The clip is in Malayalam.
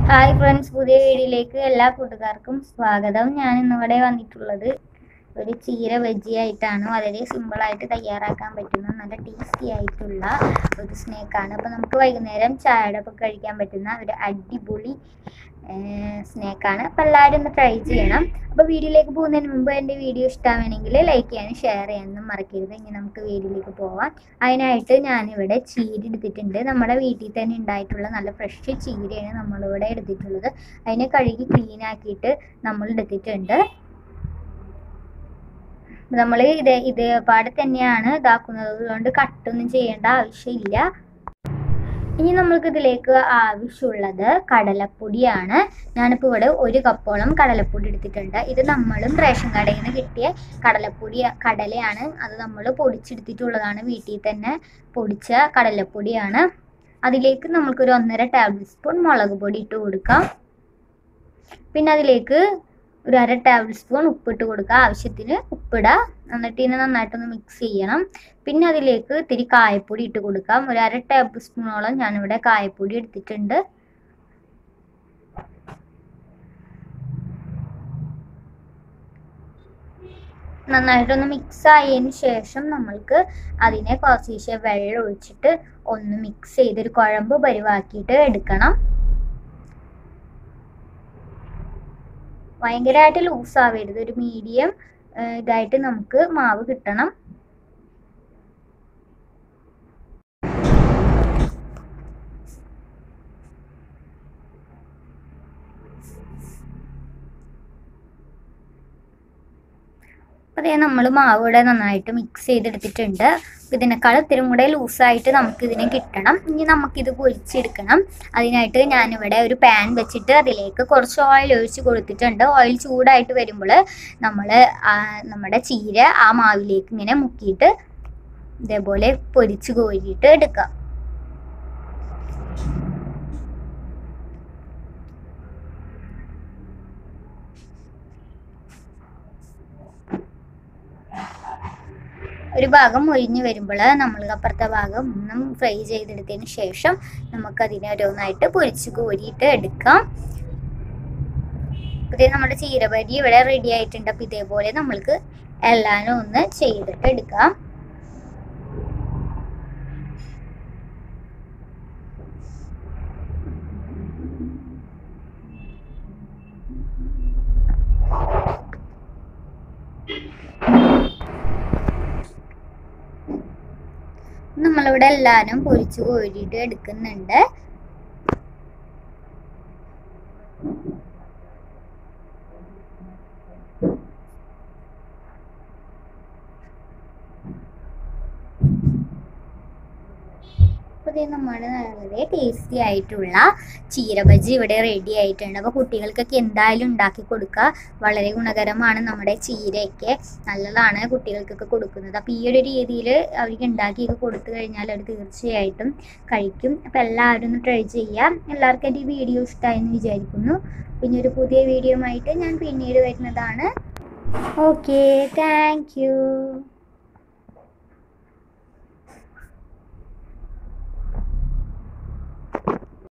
ഹായ് ഫ്രണ്ട്സ് പുതിയ വീഡിയോയിലേക്ക് എല്ലാ കൂട്ടുകാർക്കും സ്വാഗതം ഞാൻ ഇന്നിവിടെ വന്നിട്ടുള്ളത് ഒരു ചീര ബജ്ജി ആയിട്ടാണ് വളരെ സിമ്പിളായിട്ട് തയ്യാറാക്കാൻ പറ്റുന്ന നല്ല ടേസ്റ്റി ആയിട്ടുള്ള ഒരു സ്നേക്കാണ് അപ്പോൾ നമുക്ക് വൈകുന്നേരം ചായയുടെ ഒപ്പം കഴിക്കാൻ പറ്റുന്ന ഒരു അടിപൊളി സ്നേക്കാണ് അപ്പോൾ എല്ലാവരും ഒന്ന് ട്രൈ ചെയ്യണം അപ്പോൾ വീഡിയോയിലേക്ക് പോകുന്നതിന് മുമ്പ് എൻ്റെ വീഡിയോ ഇഷ്ടമാണെങ്കിൽ ലൈക്ക് ചെയ്യാനും ഷെയർ ചെയ്യാനും മറക്കരുത് ഇനി നമുക്ക് വീഡിയോയിലേക്ക് പോവാം അതിനായിട്ട് ഞാനിവിടെ ചീര എടുത്തിട്ടുണ്ട് നമ്മുടെ വീട്ടിൽ തന്നെ ഉണ്ടായിട്ടുള്ള നല്ല ഫ്രഷ് ചീരയാണ് നമ്മളിവിടെ എടുത്തിട്ടുള്ളത് അതിനെ കഴുകി ക്ലീൻ ആക്കിയിട്ട് നമ്മൾ എടുത്തിട്ടുണ്ട് നമ്മൾ ഇത് ഇതേപാട് തന്നെയാണ് ഇതാക്കുന്നത് അതുകൊണ്ട് കട്ടൊന്നും ചെയ്യേണ്ട ആവശ്യമില്ല ഇനി നമ്മൾക്ക് ഇതിലേക്ക് ആവശ്യമുള്ളത് കടലപ്പൊടിയാണ് ഞാനിപ്പോൾ ഇവിടെ ഒരു കപ്പോളം കടലപ്പൊടി എടുത്തിട്ടുണ്ട് ഇത് നമ്മളും റേഷൻ കടയിൽ നിന്ന് കിട്ടിയ കടലപ്പൊടി കടലയാണ് അത് നമ്മൾ പൊടിച്ചെടുത്തിട്ടുള്ളതാണ് വീട്ടിൽ തന്നെ പൊടിച്ച കടലപ്പൊടിയാണ് അതിലേക്ക് നമ്മൾക്കൊരു ഒന്നര ടേബിൾ സ്പൂൺ മുളക് പൊടി ഇട്ട് കൊടുക്കാം പിന്നെ അതിലേക്ക് ഒരു അര ടേബിൾ സ്പൂൺ ഉപ്പിട്ട് കൊടുക്കുക ആവശ്യത്തിന് ഉപ്പിടുക എന്നിട്ട് ഇതിനെ നന്നായിട്ടൊന്ന് മിക്സ് ചെയ്യണം പിന്നെ അതിലേക്ക് ഇത്തിരി കായപ്പൊടി ഇട്ട് കൊടുക്കാം ഒരു അര ടേബിൾ സ്പൂണോളം ഞാനിവിടെ കായപ്പൊടി എടുത്തിട്ടുണ്ട് നന്നായിട്ടൊന്ന് മിക്സ് ആയതിന് ശേഷം നമ്മൾക്ക് അതിനെ കുറച്ച് വെള്ളം ഒഴിച്ചിട്ട് ഒന്ന് മിക്സ് ചെയ്തൊരു കുഴമ്പ് പരിവാക്കിയിട്ട് എടുക്കണം ഭയങ്കരമായിട്ട് ലൂസ് ആവരുത് ഒരു മീഡിയം ഇതായിട്ട് നമുക്ക് മാവ് കിട്ടണം അതേ നമ്മൾ മാവ് ഇവിടെ നന്നായിട്ട് മിക്സ് ചെയ്തെടുത്തിട്ടുണ്ട് ഇതിനേക്കാൾ ഇത്തിരി കൂടെ ലൂസായിട്ട് നമുക്ക് ഇതിനെ കിട്ടണം ഇനി നമുക്കിത് പൊരിച്ചെടുക്കണം അതിനായിട്ട് ഞാനിവിടെ ഒരു പാൻ വെച്ചിട്ട് അതിലേക്ക് കുറച്ച് ഓയിൽ ഒഴിച്ച് കൊടുത്തിട്ടുണ്ട് ഓയിൽ ചൂടായിട്ട് വരുമ്പോൾ നമ്മൾ നമ്മുടെ ചീര ആ മാവിലേക്ക് ഇങ്ങനെ മുക്കിയിട്ട് ഇതേപോലെ പൊരിച്ച് കോരിയിട്ട് എടുക്കാം ഒരു ഭാഗം ഒഴിഞ്ഞു വരുമ്പോൾ നമ്മൾ അപ്പുറത്തെ ഭാഗം ഒന്നും ഫ്രൈ ചെയ്തെടുത്തതിന് ശേഷം നമുക്കതിനെ ഓരോന്നായിട്ട് പൊരിച്ച് കോരിയിട്ട് എടുക്കാം ഇതേ നമ്മുടെ ചീരപരി ഇവിടെ റെഡി ആയിട്ടുണ്ട് അപ്പം ഇതേപോലെ നമ്മൾക്ക് എല്ലാനും ഒന്ന് ചെയ്തിട്ട് എടുക്കാം നമ്മളിവിടെ എല്ലാനും പൊരിച്ച് കോരിയിട്ട് എടുക്കുന്നുണ്ട് അപ്പോൾ നമ്മുടെ വളരെ ടേസ്റ്റി ആയിട്ടുള്ള ചീരബജി ഇവിടെ റെഡി ആയിട്ടുണ്ട് അപ്പോൾ കുട്ടികൾക്കൊക്കെ എന്തായാലും ഉണ്ടാക്കി കൊടുക്കുക വളരെ ഗുണകരമാണ് നമ്മുടെ ചീരയൊക്കെ നല്ലതാണ് കുട്ടികൾക്കൊക്കെ കൊടുക്കുന്നത് അപ്പോൾ ഈ ഒരു രീതിയിൽ അവർക്ക് ഉണ്ടാക്കിയൊക്കെ കൊടുത്തു കഴിഞ്ഞാൽ അവർ തീർച്ചയായിട്ടും കഴിക്കും അപ്പോൾ എല്ലാവരും ഒന്ന് ട്രൈ ചെയ്യാം എല്ലാവർക്കും എൻ്റെ ഈ വീഡിയോ ഇഷ്ടമായെന്ന് വിചാരിക്കുന്നു പിന്നെ ഒരു പുതിയ വീഡിയോ ആയിട്ട് ഞാൻ പിന്നീട് വരുന്നതാണ് ഓക്കെ താങ്ക്